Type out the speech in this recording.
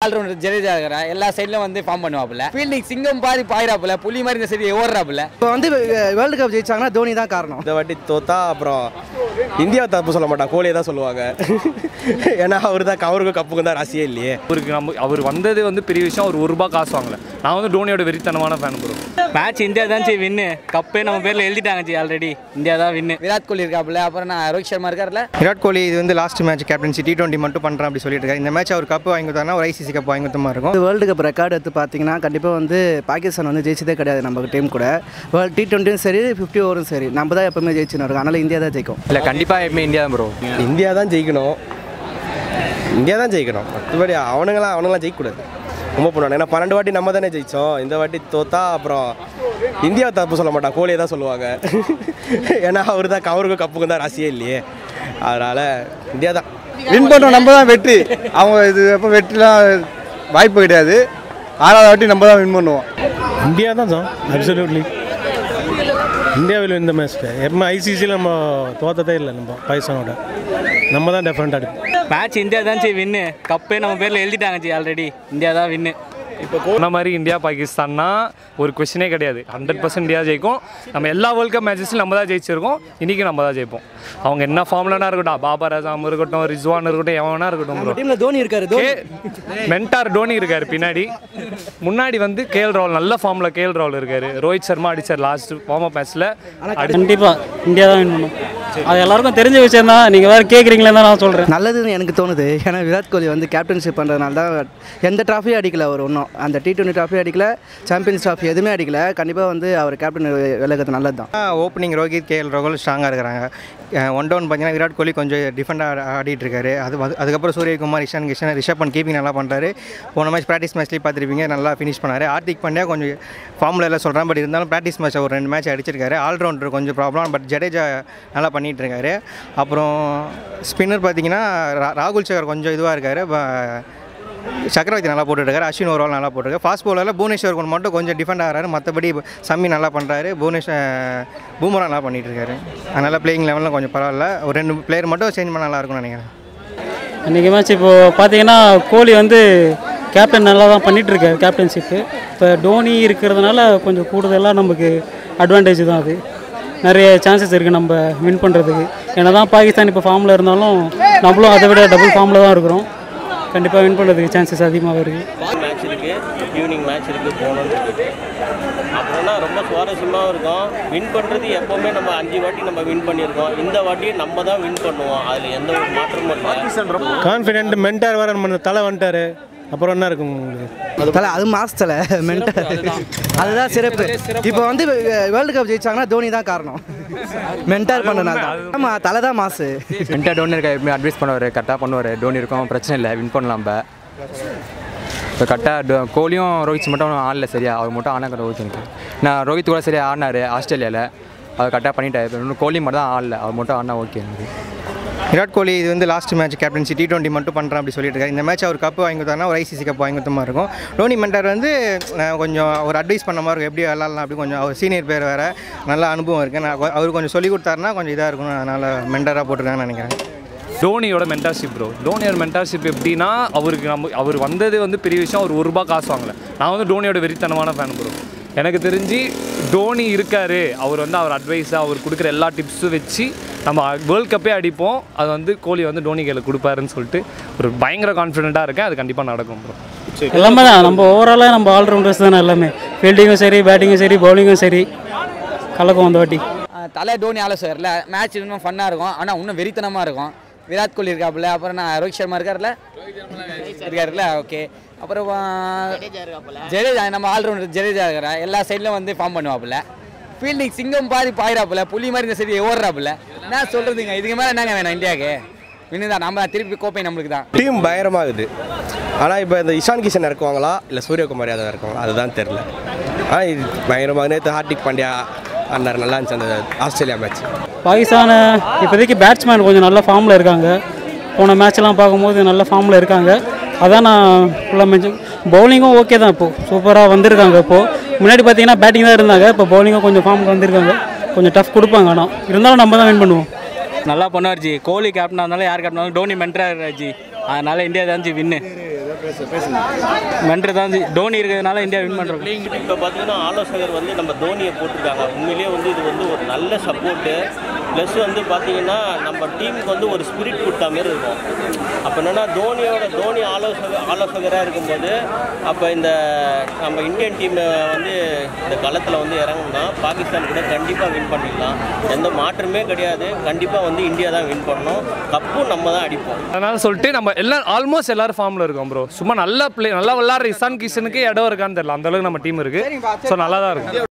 Allrounder Jadeja இருக்கிறா எல்லா சைட்லயும் வந்து ஃபார்ம் பண்ணுவாப்புல ஃபீல்டிங் சிங்கம் பாதி பாயிராப்புல புலி மாதிரி இந்த சைடு ஓடுறாப்புல இப்போ வந்து வேர்ல்டு கப் ஜெயிச்சாங்கன்னா தோனி தான் காரணம் இந்த வாட்டி தோத்தா அப்புறம் இந்தியா தப்பு சொல்ல மாட்டான் கோலியை தான் சொல்லுவாங்க ஏன்னா அவர் தான் அவருக்கும் கப்புக்கும் தான் ராசியே இல்லையே அவருக்கு நம்ம அவர் வந்தது வந்து பெரிய விஷயம் அவர் ஒரு ரூபா காசு வாங்கல நான் வந்து டோனியோட வெறித்தனமான ஃபேன் ப்ரோ மேட்ச் இந்தியா தான் சரி வின்னு கப்பே நம்ம பேரில் எழுதிட்டாங்க ஜி ஆல்ரெடி இந்தியா தான் வின்னு விராட் கோலி இருக்காப்புல அப்புறம் நான் ரோஹித் சர்மா இருக்காருல்ல விராட் கோலி இது வந்து last match captaincy T twenty மட்டும் பண்ணுறேன் அப்படி சொல்லிட்டு இருக்காரு இந்த மேட்ச் அவர் கப் வாங்கி கொடுத்தாருன்னா ஒரு ஐசிசி கப் வாங்கி கொடுத்த மாதிரி இருக்கும் வேர்ல்டு கப் ரெக்கார்டு எடுத்து பார்த்தீங்கன்னா கண்டிப்பாக வந்து பாகிஸ்தான் வந்து ஜெயிச்சதே கிடையாது நம்ம டீம் கூட வேர்ல்டு டி டுவெண்ட்டியும் சரி ஃபிஃப்டி ஓவரும் சரி நம்ம தான் எப்பவுமே ஜெயிச்சுன்னு இருக்கும் அதனால் இந்தியா தான் ஜெயிக்கும் இல்லை கண்டிப்பாக எப்பவுமே இந்தியா தான் ப்ரோ இந்தியா தான் ஜெயிக்கணும் இந்தியா தான் ஜெயிக்கணும் மற்றபடி அவனுங்களாம் அவனுங்களாம் ஜெயிக்கக்கூடாது ரொம்ப பண்ணுவாங்க ஏன்னா பன்னெண்டு வாட்டி நம்ம தானே ஜெயித்தோம் இந்த வாட்டி தோத்தா அப்புறம் இந்தியா தப்பு சொல்ல மாட்டான் கோலியை தான் சொல்லுவாங்க ஏன்னா அவர் தான் அவருக்கும் கப்புக்கும் தான் ராசியே இல்லையே அதனால் இந்தியா தான் வின் பண்ணுறோம் நம்ம தான் வெற்றி அவங்க இது எப்போ வெற்றிலாம் வாய்ப்பு கிடையாது ஆறாவது வாட்டி நம்ம தான் வின் பண்ணுவோம் இந்தியா தான் சார் அப்சல்யூட்லி இந்தியாவில் இந்த மேட்ச் எப்போ ஐசிசியில் நம்ம தோத்ததே இல்லை நம்ம பாகிஸ்தானோட நம்ம தான் டெஃபரெண்ட் அடிப்போம் மேட்ச் இந்தியா தான் சரி வின்னு கப்பே நம்ம பேரில் எழுதிட்டாங்க ஜி ஆல்ரெடி இந்தியா தான் வின்னு இப்போ சொன்ன மாதிரி இந்தியா பாகிஸ்தான்னா ஒரு கொஸ்டினே கிடையாது ஹண்ட்ரட் பர்சன்ட் இந்தியா ஜெயிக்கும் நம்ம எல்லா வேர்ல்ட் கப் மேட்சஸ்லையும் நம்ம தான் ஜெயிச்சிருக்கோம் இன்றைக்கி நம்ம தான் ஜெயிப்போம் அவங்க என்ன ஃபார்ம்லனா இருக்கட்டும் பாபா ராஜாம் இருக்கட்டும் ரிஸ்வான் இருக்கட்டும் எவனா இருக்கட்டும் bro. டீமில் தோனி இருக்காரு தோனி மென்டார் டோனி இருக்காரு பின்னாடி முன்னாடி வந்து கேஎல் ராகுல் நல்ல ஃபார்மில் கேஎல் ராகுல் இருக்காரு ரோஹித் சர்மா அடிச்சார் லாஸ்ட் வார்ம் அப் மேட்ச்சில் கண்டிப்பாக இந்தியா தான் வின் பண்ணும் அது எல்லாருக்கும் தெரிஞ்ச விஷயம் தான் நீங்கள் வேறு கேட்குறீங்களே தான் நான் சொல்கிறேன் நல்லதுன்னு எனக்கு தோணுது ஏன்னா விராட் கோலி வந்து கேப்டன்ஷிப் பண்ணுறதுனால தான் எந்த ட்ராஃபியும் அடிக்கல அவர் ஒன்றும் அந்த டி டுவெண்ட்டி ட்ராஃபி அடிக்கல சாம்பியன்ஸ் ட்ராஃபி எதுவுமே அடிக்கல கண்டிப்பாக வந்து அவர் கேப்டன் விலகிறது நல்லது தான் ஓப்பனிங் ரோஹித் கேஎல் ராகுல் ஸ்ட்ராங்காக இருக்கிறாங்க ஒன் டவுன் பார்த்தீங்கன்னா விராட் கோலி கொஞ்சம் டிஃபெண்டாக ஆடிட்டு இருக்காரு அது வந்து- அதுக்கப்புறம் சூரியகுமார் இஷான் கிஷன் ரிஷப் பண்ட் கீப்பிங் நல்லா பண்ணுறாரு போன மேட்ச் ப்ராக்டிஸ் மேட்ச்லேயே பார்த்துருப்பீங்க நல்லா ஃபினிஷ் பண்ணாரு ஹார்திக் பாண்டியா கொஞ்சம் ஃபார்மில் எல்லாம் சொல்கிறேன் பட் இருந்தாலும் ப்ராக்டிஸ் மேட்ச் ஒரு ரெண்டு மேட்ச் அடிச்சிருக்காரு ஆல்ரவுண்டர் கொஞ்சம் ப்ராப்ளம் பட் ஜடேஜா நல்லா பண்ணிட்டு இருக்காரு அப்புறம் ஸ்பின்னர் பார்த்தீங்கன்னா ரா- ராகுல் சேகர் கொஞ்சம் இதுவாக இருக்காரு ப- சக்கரவர்த்தி நல்லா போட்டுருக்காரு அஸ்வின் ஒரு நல்லா போட்டிருக்காரு ஃபாஸ்ட் பவுலரில் புவனேஸ்வர் குண் மட்டும் கொஞ்சம் டிஃபெண்ட் ஆகிறாரு மற்றபடி சம்மி நல்லா பண்ணுறாரு புவனேஷ் பூமரா நல்லா பண்ணிட்டு இருக்காரு அதனால் பிளேயிங் லெவலில் கொஞ்சம் பரவாயில்ல ஒரு ரெண்டு பிளேயர் மட்டும் சேஞ்ச் பண்ண நல்லா இருக்கும்னு நினைக்கிறேன் இன்றைக்கி மேட்ச் இப்போது பார்த்தீங்கன்னா கோலி வந்து கேப்டன் நல்லா தான் பண்ணிகிட்ருக்காரு கேப்டன்ஷிப்பு இப்போ டோனி இருக்கிறதுனால கொஞ்சம் கூடுதலாக நமக்கு அட்வான்டேஜ் தான் அது நிறைய சான்சஸ் இருக்குது நம்ம வின் பண்ணுறதுக்கு ஏன்னா தான் பாகிஸ்தான் இப்போ ஃபார்மில் இருந்தாலும் நம்மளும் அதை விட டபுள் ஃபார்மில் தான் இருக்கிறோம் கண்டிப்பாக வின் பண்ணுறதுக்கு சான்சஸ் அதிகமாக இருக்குது மேட்ச் இருக்குது ஈவினிங் மேட்ச் இருக்குது போகணுன்னு இருக்குது அப்புறம்னா ரொம்ப சுவாரஸ்யமாகவும் இருக்கும் வின் பண்ணுறது எப்போவுமே நம்ம அஞ்சு வாட்டி நம்ம வின் பண்ணியிருக்கோம் இந்த வாட்டி நம்ம தான் வின் பண்ணுவோம் அதில் எந்த ஒரு மாற்றமும் இல்லை கான்ஃபிடென்ட் மென்டார் வர நம்ம தலை வந்துட்டாரு அப்புறம் என்ன இருக்கும் உங்களுக்கு தலை அது மாசத்தில் மென்டல் அதுதான் சிறப்பு இப்போ வந்து வேர்ல்டு கப் ஜெயிச்சாங்கன்னா தோனி தான் காரணம் மென்டார் பண்ணனால தான் ஆமாம் தலை தான் மாசு என்கிட்ட டோனி இருக்க எப்பவுமே அட்வைஸ் பண்ணுவார் கரெக்டாக பண்ணுவார் டோனி இருக்கும் பிரச்சனை இல்லை வின் பண்ணலாம் நம்ம இப்போ கரெக்டாக கோலியும் ரோஹித் மட்டும் ஆடல சரியா அவர் மட்டும் ஆனா ரோஹித் எனக்கு நான் ரோஹித் கூட சரியா ஆடினார் ஆஸ்திரேலியாவில் அவர் கரெக்டாக பண்ணிட்டாரு இப்போ இன்னும் கோலி மட்டும் தான் ஆடல அவர் மட்டும் ஆடினா ஓகே எனக்கு விராட் கோலி இது வந்து last match captaincy T twenty மட்டும் பண்ணுறேன் அப்படி சொல்லிட்டு இருக்காரு இந்த மேட்ச் அவர் கப் வாங்கி கொடுத்தாருன்னா ஒரு ஐசிசி கப் வாங்கி கொடுத்த மாதிரி இருக்கும் டோனி மென்டார் வந்து அஹ், கொஞ்சம் ஒரு அட்வைஸ் பண்ண மாதிரி இருக்கும் எப்படி விளாட்லாம் அப்படி கொஞ்சம் அவர் சீனியர் பேர் வேறு நல்ல அனுபவம் இருக்குது நான் அவர் கொஞ்சம் சொல்லி கொடுத்தாருன்னா கொஞ்சம் இதாக இருக்கும் அதனால் மென்டாராக போட்டிருக்காங்கன்னு நினைக்கிறேன் டோனியோட மென்டார்ஷிப் ப்ரோ டோனியோட மென்டார்ஷிப் எப்படின்னா அவருக்கு நம்ம அவர் வந்தது வந்து பெரிய விஷயம் அவர் ஒரு ரூபா காசு வாங்கல நான் வந்து டோனியோட வெறித்தனமான ஃபேன் ப்ரோ எனக்கு தெரிஞ்சு டோனி இருக்காரு அவர் வந்து அவர் அட்வைஸாக அவர் கொடுக்குற எல்லா டிப்ஸும் வச்சு நம்ம வேர்ல்ட் கப்பே அடிப்போம் அது வந்து கோலி வந்து டோனி கையில் கொடுப்பாருன்னு சொல்லிட்டு ஒரு பயங்கர கான்ஃபிடென்ட்டாக இருக்கேன் அது கண்டிப்பாக நடக்கும் ப்ரோ எல்லாமே தான் நம்ம ஓவராலாக நம்ம ஆல்ரவுண்டர்ஸ் தானே எல்லாமே ஃபீல்டிங்கும் சரி பேட்டிங்கும் சரி பவுலிங்கும் சரி கலக்கும் அந்த வாட்டி அஹ் தலை டோனி ஆலோசகர்ல மேட்ச் இன்னும் ஃபன்னாக இருக்கும் ஆனால் இன்னும் வெறித்தனமாக இருக்கும் விராட் கோலி இருக்காப்புல அப்புறம் நான் ரோஹித் சர்மா இருக்காருல்ல இருக்காருல்ல ஓகே அப்புறம் அஹ், ஜடேஜா நம்ம ஆல்ரவுண்டர் ஜடேஜா இருக்கிறா எல்லா சைட்லையும் வந்து ஃபார்ம் பண்ணுவாப்புல ஃபீல்டிங் சிங்கம் பாதி பாயிராப்புல புலி மாதிரி இந்த சைடு ஓடுறாப்புல என்ன சொல்கிறதுங்க இதுக்கு மேலே என்னங்க வேணும் இந்தியாவுக்கு வின்னு நம்ம திருப்பி கோப்பை நம்மளுக்கு தான் டீம் பயங்கரமாகுது ஆனால் இப்போ இந்த இஷான் கிஷன் இறக்குவாங்களா இல்லை சூரியகுமார் யாதவ் இறக்குவாங்களா அதுதான் தெரில ஆனால் இது பயங்கரமாக நேற்று ஹார்திக் பாண்டியா அண்ணார் நல்லா இருந்துச்சு அந்த ஆஸ்திரேலியா மேட்ச் பாகிஸ்தான் இப்போதைக்கு பேட்ஸ்மேன் கொஞ்சம் நல்ல ஃபார்மில் இருக்காங்க போன மேட்ச்லாம் பார்க்கும்போது நல்ல ஃபார்மில் இருக்காங்க அதான் நான் ஃபுல்லாக மென்ஷன் பவுலிங்கும் ஓகே தான் இப்போது சூப்பராக வந்திருக்காங்க இப்போது முன்னாடி பார்த்தீங்கன்னா பேட்டிங் தான் இருந்தாங்க இப்போ பவுலிங்கும் கொஞ்சம் ஃபார்முக்கு வந்திருக்காங்க கொஞ்சம் டஃப் கொடுப்பாங்க ஆனால் இருந்தாலும் நம்ம தான் வின் பண்ணுவோம் நல்லா பண்ணுவார் ஜி கோலி கேப்டனாக இருந்தாலும் யார் கேப்டனாக இருந்தாலும் டோனி மென்டராக ஜி அதனால் இந்தியா தான் ஜி வின்னு மென்டர் தான் ஜி டோனி இருக்கிறதுனால இந்தியா வின் பண்ணுறோம் இப்போ பார்த்தீங்கன்னா ஆலோசகர் வந்து நம்ம தோனியை போட்டிருக்காங்க உண்மையிலேயே வந்து இது வந்து ஒரு நல்ல சப்போர்ட்டு ப்ளஸ் வந்து பார்த்தீங்கன்னா நம்ம டீமுக்கு வந்து ஒரு ஸ்பிரிட் கொடுத்த மாதிரி இருக்கும் அப்போ என்னென்னா தோனியோட தோனி ஆலோசகர் ஆலோசகராக இருக்கும்போது அப்போ இந்த நம்ம இந்தியன் டீமை வந்து இந்த களத்தில் வந்து இறங்குனா பாகிஸ்தான் கூட கண்டிப்பாக வின் பண்ணிடலாம் எந்த மாற்றமே கிடையாது கண்டிப்பாக வந்து இந்தியா தான் வின் பண்ணணும் கப்பும் நம்ம தான் அடிப்போம் அதனால சொல்லிட்டு நம்ம எல்லாம் ஆல்மோஸ்ட் எல்லாரும் ஃபார்மில் இருக்கோம் ப்ரோ சும்மா நல்லா பிளே நல்லா விளாட்ற இசான் கிஷனுக்கு இடம் இருக்கான்னு தெரியல அந்த அளவுக்கு நம்ம டீம் இருக்கு ஸோ நல்லா தான் இருக்கும்